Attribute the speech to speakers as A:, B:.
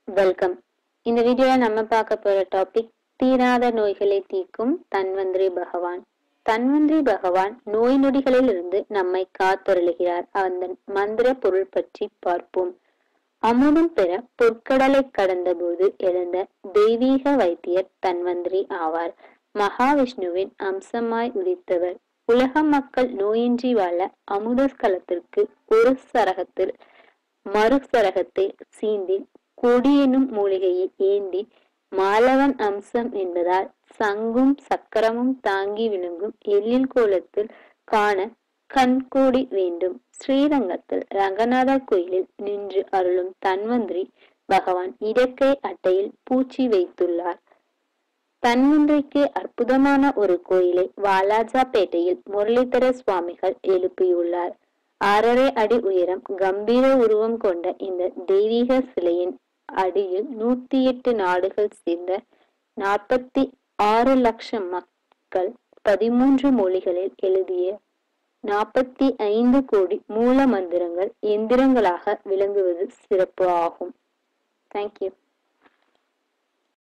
A: welcome இந்த வீடியோல நம்ம பார்க்க போற டாபிக் தீராத நோய்களை தீர்க்கும் தன்வந்திரி பகவான் தன்வந்திரி பகவான் நோய் நொடிகளில் இருந்து நம்மை காத்தருளுகிறார் அந்த மந்திர பொருள் பற்றி பார்ப்போம் அமுதம் பெற பொற்கடலை கடந்த போது எழுந்த தெய்வீக வைத்தியர் தன்வந்திரி ஆவார் மகாவிஷ்ணுவின் அம்சமாய் உதித்தவர் உலக மக்கள் நோயின்றி வாழ அமுதஸ்கலத்திற்கு ஒரு சரகத்தில் மறு சரகத்தை சீந்தி கொடியெனும் மூலிகையை ஏந்தி மாலவன் அம்சம் என்பதால் சங்கும் சக்கரமும் தாங்கி விளங்கும் எழில் கோலத்தில் காண கண்கூடி வேண்டும் ஸ்ரீரங்கத்தில் ரங்கநாதர் கோயிலில் நின்று அருளும் தன்வந்திரி பகவான் இடக்கை அட்டையில் பூச்சி வைத்துள்ளார் தன்வந்திரிக்கு அற்புதமான ஒரு கோயிலை வாலாஜாபேட்டையில் முரளிதர சுவாமிகள் எழுப்பியுள்ளார் ஆறரை அடி உயரம் கம்பீர உருவம் கொண்ட இந்த தெய்வீக சிலையின் அடியில் நூத்தி எட்டு நாடுகள் சேர்ந்த நாற்பத்தி ஆறு லட்சம் மக்கள் பதிமூன்று மொழிகளில் எழுதிய நாற்பத்தி ஐந்து கோடி மூல மந்திரங்கள் எந்திரங்களாக விளங்குவது சிறப்பு ஆகும் தேங்க்யூ